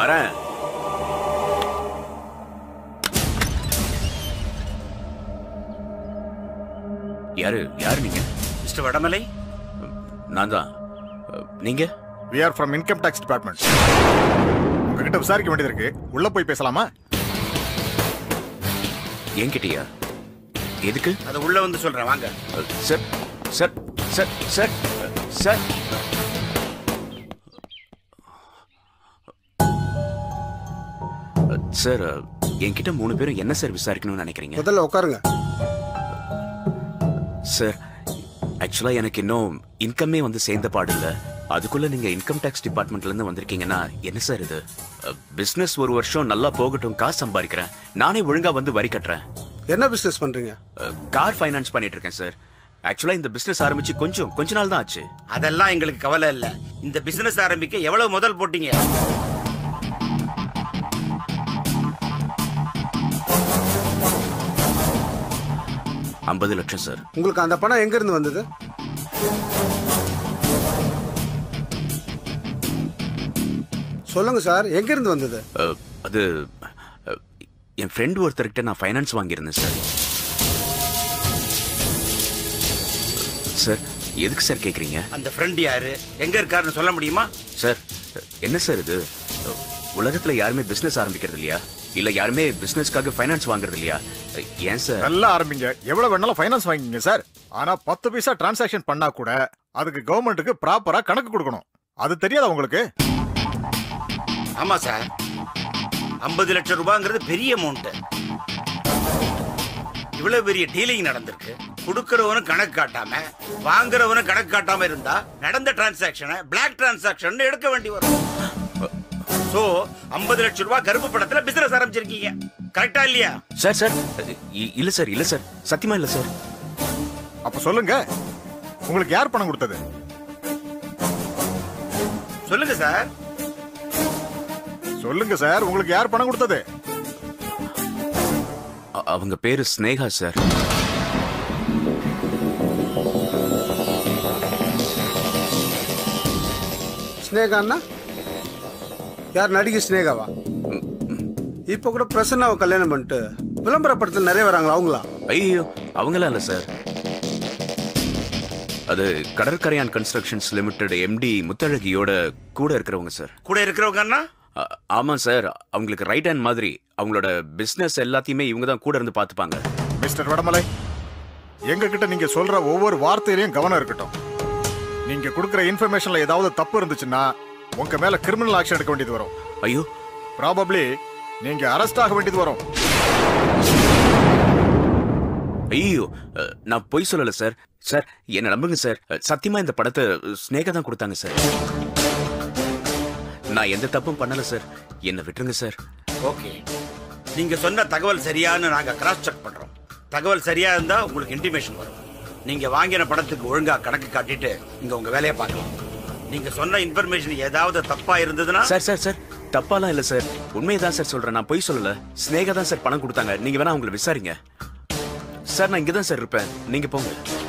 வரேன் யாரு யாரு நீங்க மிஸ்டர் வடமலை நான் தான் நீங்க we are from income tax department உங்ககிட்ட விசாரிக்க வேண்டியது இருக்கு உள்ள போய் பேசலாமா என்கிட்டயா எதுக்கு அதை உள்ள வந்து சொல்றேன் வாங்க sir sir sir sir sir sir என்கிட்ட மூணு பேரும் என்ன சார் விசாரிக்கணும்னு நினைக்கிறீங்க முதல்ல உட்காருங்க சார் ஆக்சுவலா எனக்கு இன்னும் இன்கமே வந்து சேர்ந்த பாடு இல்ல அதுக்குள்ள நீங்க இன்கம் டேக்ஸ் டிபார்ட்மெண்ட்ல இருந்து வந்திருக்கீங்கன்னா என்ன சார் இது பிசினஸ் ஒரு வருஷம் நல்லா போகட்டும் காசு சம்பாதிக்கிறேன் நானே ஒழுங்கா வந்து வரி கட்டுறேன் என்ன பிசினஸ் பண்றீங்க கார் ஃபைனான்ஸ் பண்ணிட்டு இருக்கேன் சார் ஆக்சுவலா இந்த பிசினஸ் ஆரம்பிச்சு கொஞ்சம் கொஞ்ச நாள் தான் ஆச்சு அதெல்லாம் எங்களுக்கு கவலை இல்ல இந்த பிசினஸ் ஆரம்பிக்க எவ்வளவு முதல் போட்டீங்க ஐம்பது லட்சம் சார் உங்களுக்கு அந்த பணம் எங்க இருந்து வந்தது சொல்லுங்க சார் எங்க இருந்து வந்தது அஹ், அது அஹ், என் ஃப்ரெண்ட் ஒருத்தர்கிட்ட நான் ஃபைனான்ஸ் வாங்கியிருந்தேன் சார் சார் எதுக்கு சார் கேக்குறீங்க அந்த ஃப்ரெண்ட் யாரு எங்க இருக்காருன்னு சொல்ல முடியுமா சார் என்ன சார் இது உலகத்துல யாருமே பிசினஸ் ஆரம்பிக்கிறது இல்லையா இல்ல யாருமே பிசினஸ்க்காக ஃபைனான்ஸ் வாங்குறது இல்லையா ஏன் சார் நல்லா ஆரம்பிங்க எவ்வளவு வேணாலும் ஃபைனான்ஸ் வாங்கிங்க சார் ஆனா பத்து பைசா டிரான்சாக்ஷன் பண்ணா கூட அதுக்கு கவர்மெண்ட்டுக்கு ப்ராப்பரா கணக்கு கொடுக்கணும் அது தெரியாதா உங்களுக்கு ஆமா சார் ஐம்பது லட்சம் ரூபாங்கிறது பெரிய அமௌண்ட் இவ்வளவு பெரிய டீலிங் நடந்திருக்கு கொடுக்கறவனும் கணக்கு காட்டாம வாங்குறவனும் கணக்கு காட்டாம இருந்தா நடந்த டிரான்சாக்ஷனை பிளாக் டிரான்சாக்ஷன் எடுக்க வேண்டி வரும் சோ 50 லட்சம் ரூபாய் கருப்பு படத்துல பிசினஸ் ஆரம்பிச்சிருக்கீங்க கரெக்டா இல்லையா சார் சார் இ- இல்ல சார் இல்ல சார் சத்தியமா இல்ல சார் அப்ப சொல்லுங்க உங்களுக்கு யார் பணம் கொடுத்தது சொல்லுங்க சார் சொல்லுங்க சார் உங்களுக்கு யார் பணம் கொடுத்தது அ- அவங்க பேரு ஸ்னேகா சார் ஸ்னேகான்னா யார் நடிகை ஸ்னேகாவா இப்போ கூட பிரசன்னாவை கல்யாணம் பண்ணிட்டு விளம்பர படத்தில் நிறைய வராங்களா அவங்களா ஐயோ அவங்களாம் இல்ல சார் அது கடற்கரையான் கன்ஸ்ட்ரக்ஷன்ஸ் லிமிடெட் எம்டி முத்தழகியோட கூட இருக்கிறவங்க சார் கூட இருக்கிறவங்கன்னா அ- ஆமா சார் அவங்களுக்கு ரைட் ஹேண்ட் மாதிரி அவங்களோட பிசினஸ் எல்லாத்தையுமே இவங்க தான் கூட இருந்து பாத்துப்பாங்க மிஸ்டர் வடமலை எங்க கிட்ட நீங்க சொல்ற ஒவ்வொரு வார்த்தையிலையும் கவனம் இருக்கட்டும் நீங்க கொடுக்கிற இன்ஃபர்மேஷன்ல ஏதாவது தப்பு இருந்துச்சுன்னா உங்க மேல கிரிமினல் ஆக்ஷன் எடுக்க வேண்டியது வரும் ஐயோ ப்ராபப்ளி நீங்க அரெஸ்ட் ஆக வேண்டியது வரும் ஐயோ அஹ், நான் பொய் சொல்லல சார் சார் என்ன நம்புங்க சார் அஹ், சத்தியமா இந்த படத்தை ஸ்னேகா தான் கொடுத்தாங்க சார் நான் எந்த தப்பும் பண்ணல சார் என்ன விட்டுருங்க சார் ஓகே நீங்க சொன்ன தகவல் சரியான்னு நாங்க கிராஸ் செக் பண்றோம் தகவல் சரியா இருந்தா உங்களுக்கு இன்டிமேஷன் வரும் நீங்க வாங்கின படத்துக்கு ஒழுங்கா கணக்கு காட்டிட்டு இங்க உங்க வேலையை பார்க்கலாம் நீங்க சொன்ன இன்ஃபர்மேஷன் ஏதாவது தப்பா இருந்ததுன்னா சார் சார் சார் தப்பாலாம் இல்ல சார் உண்மையை தான் சார் சொல்றேன் நான் பொய் சொல்லல ஸ்னேகா தான் சார் பணம் கொடுத்தாங்க நீங்க வேணா அவங்களை விசாரிங்க சார் நான் இங்க தான் சார் இருப்பேன் நீங்க போங்க